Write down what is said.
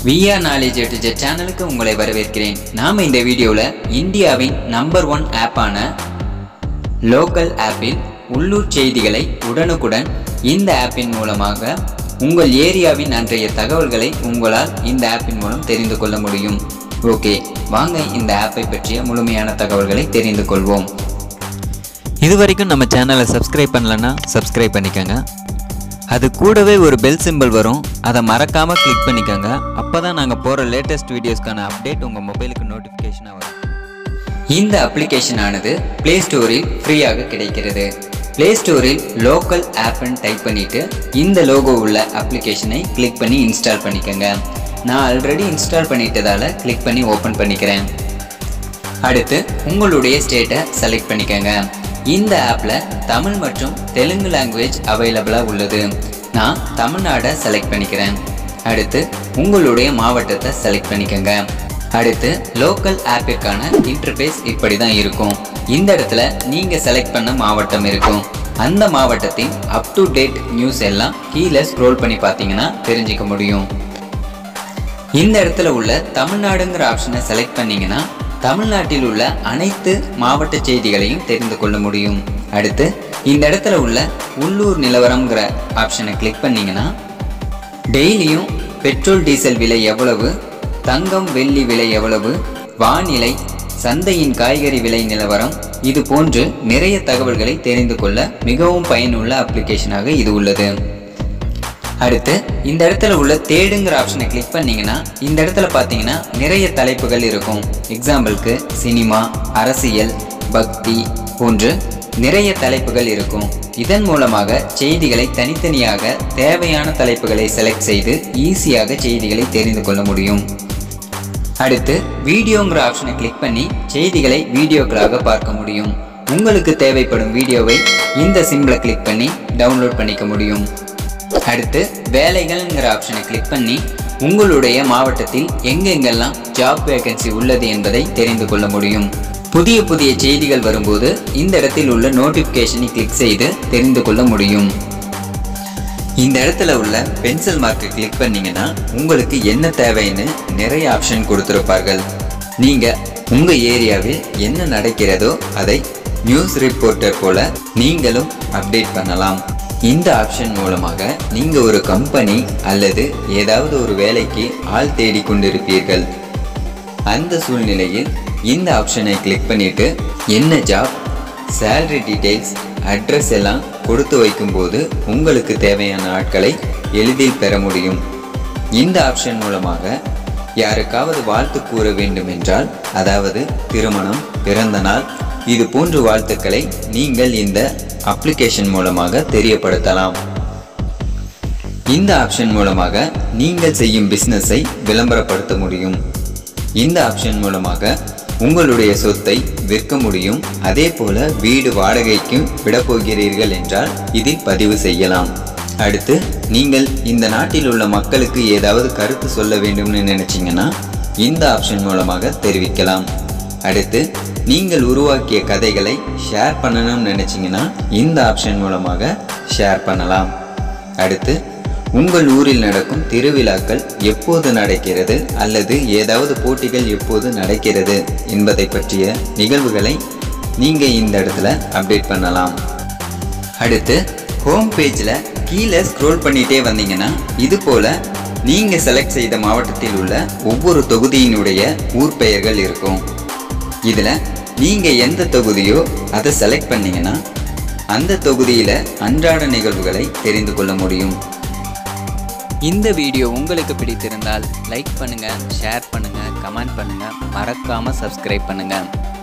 VR knowledge எட்டு சேனலுக்கு உங்களை வரவேற்கிறேன் நாம் இந்த வீடியோவில் இந்தியாவின் நம்பர் ஒன் ஆப்பான லோக்கல் ஆப்பில் உள்ளூர் செய்திகளை உடனுக்குடன் இந்த ஆப்பின் மூலமாக உங்கள் ஏரியாவின் அன்றைய தகவல்களை உங்களால் இந்த ஆப்பின் மூலம் தெரிந்து கொள்ள முடியும் ஓகே வாங்க இந்த ஆப்பை பற்றிய முழுமையான தகவல்களை தெரிந்து கொள்வோம் இது வரைக்கும் நம்ம சேனலை சப்ஸ்கிரைப் பண்ணலன்னா சப்ஸ்கிரைப் பண்ணிக்கோங்க அது கூடவே ஒரு பெல் சிம்பிள் வரும் அதை மறக்காமல் கிளிக் பண்ணிக்கோங்க அப்போ தான் நாங்கள் போகிற லேட்டஸ்ட் வீடியோஸ்க்கான அப்டேட் உங்கள் மொபைலுக்கு நோட்டிஃபிகேஷனாக வரும் இந்த அப்ளிகேஷன் ஆனது ப்ளே ஸ்டோரில் ஃப்ரீயாக கிடைக்கிறது ப்ளே ஸ்டோரில் லோக்கல் ஆப்னு டைப் பண்ணிட்டு இந்த லோகோ உள்ள அப்ளிகேஷனை கிளிக் பண்ணி இன்ஸ்டால் பண்ணிக்கோங்க நான் ஆல்ரெடி இன்ஸ்டால் பண்ணிட்டதால கிளிக் பண்ணி ஓப்பன் பண்ணிக்கிறேன் அடுத்து உங்களுடைய ஸ்டேட்டை செலக்ட் பண்ணிக்கோங்க இந்த ஆப்பில் தமிழ் மற்றும் தெலுங்கு லாங்குவேஜ் அவைலபிளாக உள்ளது நான் தமிழ்நாடை செலக்ட் பண்ணிக்கிறேன் அடுத்து உங்களுடைய மாவட்டத்தை செலக்ட் பண்ணிக்கோங்க அடுத்து லோக்கல் ஆப்பிற்கான இன்டர்ஃபேஸ் இப்படி தான் இருக்கும் இந்த இடத்துல நீங்கள் செலக்ட் பண்ண மாவட்டம் இருக்கும் அந்த மாவட்டத்தின் அப் டு டேட் நியூஸ் எல்லாம் கீழே ஸ்க்ரோல் பண்ணி பார்த்தீங்கன்னா தெரிஞ்சுக்க முடியும் இந்த இடத்துல உள்ள தமிழ்நாடுங்கிற ஆப்ஷனை செலக்ட் பண்ணீங்கன்னா தமிழ்நாட்டில் உள்ள அனைத்து மாவட்ட செய்திகளையும் தெரிந்து கொள்ள முடியும் அடுத்து இந்த இடத்துல உள்ள உள்ளூர் நிலவரம்ங்கிற ஆப்ஷனை கிளிக் பண்ணீங்கன்னா டெய்லியும் பெட்ரோல் டீசல் விலை எவ்வளவு தங்கம் வெள்ளி விலை எவ்வளவு வானிலை சந்தையின் காய்கறி விலை நிலவரம் இது போன்று நிறைய தகவல்களை தெரிந்து கொள்ள மிகவும் பயனுள்ள அப்ளிகேஷனாக இது உள்ளது அடுத்து இந்த இடத்துல உள்ள தேடுங்கிற ஆப்ஷனை கிளிக் பண்ணீங்கன்னா இந்த இடத்துல பார்த்தீங்கன்னா நிறைய தலைப்புகள் இருக்கும் எக்ஸாம்பிளுக்கு சினிமா அரசியல் பக்தி போன்று நிறைய தலைப்புகள் இருக்கும் இதன் மூலமாக செய்திகளை தனித்தனியாக தேவையான தலைப்புகளை செலக்ட் செய்து ஈஸியாக செய்திகளை தெரிந்து கொள்ள முடியும் அடுத்து வீடியோங்கிற ஆப்ஷனை கிளிக் பண்ணி செய்திகளை வீடியோக்களாக பார்க்க முடியும் உங்களுக்கு தேவைப்படும் வீடியோவை இந்த சிம்பிளை கிளிக் பண்ணி டவுன்லோட் பண்ணிக்க முடியும் அடுத்து வேலைகள்ங்கிற ஆப்ஷனை கிளிக் பண்ணி உங்களுடைய மாவட்டத்தில் எங்கெங்கெல்லாம் ஜாப் வேகன்சி உள்ளது என்பதை தெரிந்து கொள்ள முடியும் புதிய புதிய செய்திகள் வரும்போது இந்த இடத்தில் உள்ள நோட்டிஃபிகேஷனை கிளிக் செய்து தெரிந்து கொள்ள முடியும் இந்த இடத்துல உள்ள பென்சில் மார்க்கை கிளிக் பண்ணீங்கன்னா உங்களுக்கு என்ன தேவைன்னு நிறைய ஆப்ஷன் கொடுத்துருப்பார்கள் நீங்கள் உங்கள் ஏரியாவில் என்ன நடக்கிறதோ அதை நியூஸ் ரிப்போர்ட்டர் போல நீங்களும் அப்டேட் பண்ணலாம் இந்த ஆப்ஷன் மூலமாக நீங்கள் ஒரு கம்பெனி அல்லது ஏதாவது ஒரு வேலைக்கு ஆள் தேடி கொண்டிருப்பீர்கள் அந்த சூழ்நிலையில் இந்த ஆப்ஷனை கிளிக் பண்ணிட்டு என்ன ஜாப் சேலரி டீட்டெயில்ஸ் அட்ரஸ் எல்லாம் கொடுத்து வைக்கும்போது உங்களுக்கு தேவையான ஆட்களை எளிதில் பெற முடியும் இந்த ஆப்ஷன் மூலமாக யாருக்காவது வாழ்த்து கூற வேண்டும் என்றால் அதாவது திருமணம் பிறந்த நாள் இது போன்ற வாழ்த்துக்களை நீங்கள் இந்த அப்ளிகேஷன் மூலமாக தெரியப்படுத்தலாம் இந்த ஆப்ஷன் மூலமாக நீங்கள் செய்யும் பிஸ்னஸை விளம்பரப்படுத்த முடியும் இந்த ஆப்ஷன் மூலமாக உங்களுடைய சொத்தை விற்க முடியும் அதே போல வீடு வாடகைக்கும் விடப்போகிறீர்கள் என்றால் இதில் பதிவு செய்யலாம் அடுத்து நீங்கள் இந்த நாட்டில் உள்ள மக்களுக்கு ஏதாவது கருத்து சொல்ல வேண்டும்னு நினைச்சீங்கன்னா இந்த ஆப்ஷன் மூலமாக தெரிவிக்கலாம் அடுத்து நீங்கள் உருவாக்கிய கதைகளை ஷேர் பண்ணணும்னு நினைச்சீங்கன்னா இந்த ஆப்ஷன் மூலமாக ஷேர் பண்ணலாம் அடுத்து உங்கள் ஊரில் நடக்கும் திருவிழாக்கள் எப்போது நடக்கிறது அல்லது ஏதாவது போட்டிகள் எப்போது நடக்கிறது என்பதை பற்றிய நிகழ்வுகளை நீங்கள் இந்த இடத்துல அப்டேட் பண்ணலாம் அடுத்து ஹோம் பேஜில் கீழே ஸ்க்ரோல் பண்ணிகிட்டே வந்தீங்கன்னா இது போல் நீங்கள் செலக்ட் செய்த மாவட்டத்தில் உள்ள ஒவ்வொரு தொகுதியினுடைய ஊர் பெயர்கள் இருக்கும் இதில் நீங்கள் எந்த தொகுதியோ அதை செலக்ட் பண்ணீங்கன்னா அந்த தொகுதியில் அன்றாட நிகழ்வுகளை தெரிந்து கொள்ள முடியும் இந்த வீடியோ உங்களுக்கு பிடித்திருந்தால் லைக் பண்ணுங்கள் ஷேர் பண்ணுங்கள் கமெண்ட் பண்ணுங்கள் மறக்காமல் சப்ஸ்கிரைப் பண்ணுங்கள்